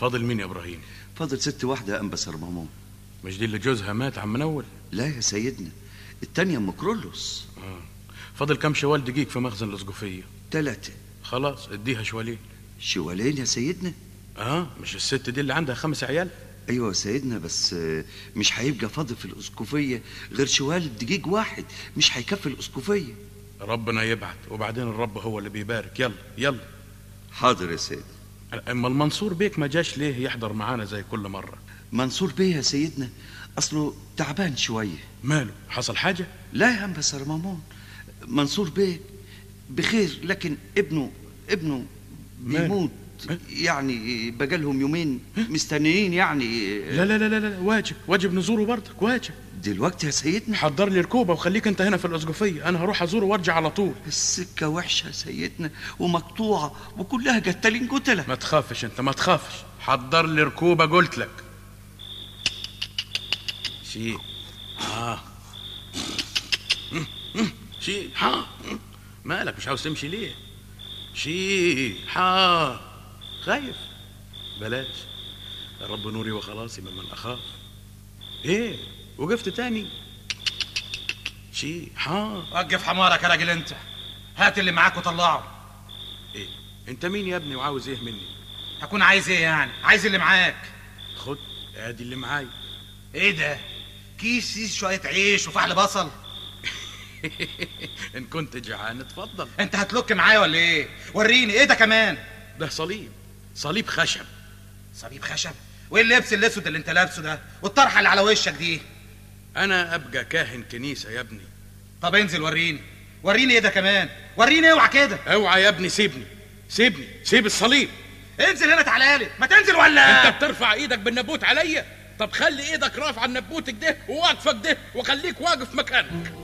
فاضل مين يا ابراهيم فاضل ست واحدة أنبس رمامون مش دي اللي جوزها مات عم منول لا يا سيدنا التانية أم كرولوس آه. فاضل كم شوال دقيق في مخزن الاسقفيه تلاتة خلاص اديها شوالين شوالين يا سيدنا اه مش الست دي اللي عندها خمس عيال أيوة يا سيدنا بس آه، مش هيبقى فاضل في الأسقفية غير شوال دقيق واحد مش هيكفي الأسقفية ربنا يبعت وبعدين الرب هو اللي بيبارك يلا يلا حاضر يا سيدنا اما المنصور بيك ما جاش ليه يحضر معانا زي كل مره منصور بيه يا سيدنا أصله تعبان شوية ماله حصل حاجه لا يا أنبس رمامون منصور بيه بخير لكن ابنه ابنه ماله؟ بيموت ماله؟ يعني بقالهم يومين مستنيين يعني لا لا لا لا, لا واجب واجب نزوره برضك واجب دلوقتي يا سيدنا حضر لي ركوبه وخليك انت هنا في الاسقفيه انا هروح ازوره وارجع على طول السكة وحشة يا سيدنا ومقطوعة وكلها قتالين قتلة ما تخافش انت ما تخافش حضر لي ركوبه قلت لك شي اه شي ها مالك مش عاوز تمشي ليه شي ها خايف بلاش يا رب نوري وخلاصي ممن اخاف ايه وقفت تاني شي ها وقف حمارك يا راجل انت هات اللي معاك وطلعه ايه انت مين يا ابني وعاوز ايه مني هكون عايز ايه يعني عايز اللي معاك خد ادي اللي معايا ايه ده كيس كيس شويه عيش وفحل بصل ان كنت جعان اتفضل انت هتلك معايا ولا ايه وريني ايه ده كمان ده صليب صليب خشب صليب خشب وايه اللبس الاسود اللي انت لابسه ده والطرحه اللي على وشك دي انا ابقى كاهن كنيسه يا ابني طب انزل وريني وريني ايه ده كمان وريني اوعى كده اوعى يا ابني سيبني سيبني سيب الصليب انزل هنا تعالى لي ما تنزل ولا انت بترفع ايدك بالنبوت عليا طب خلي ايدك رافعه النبوت كده وواقفه كده وخليك واقف مكانك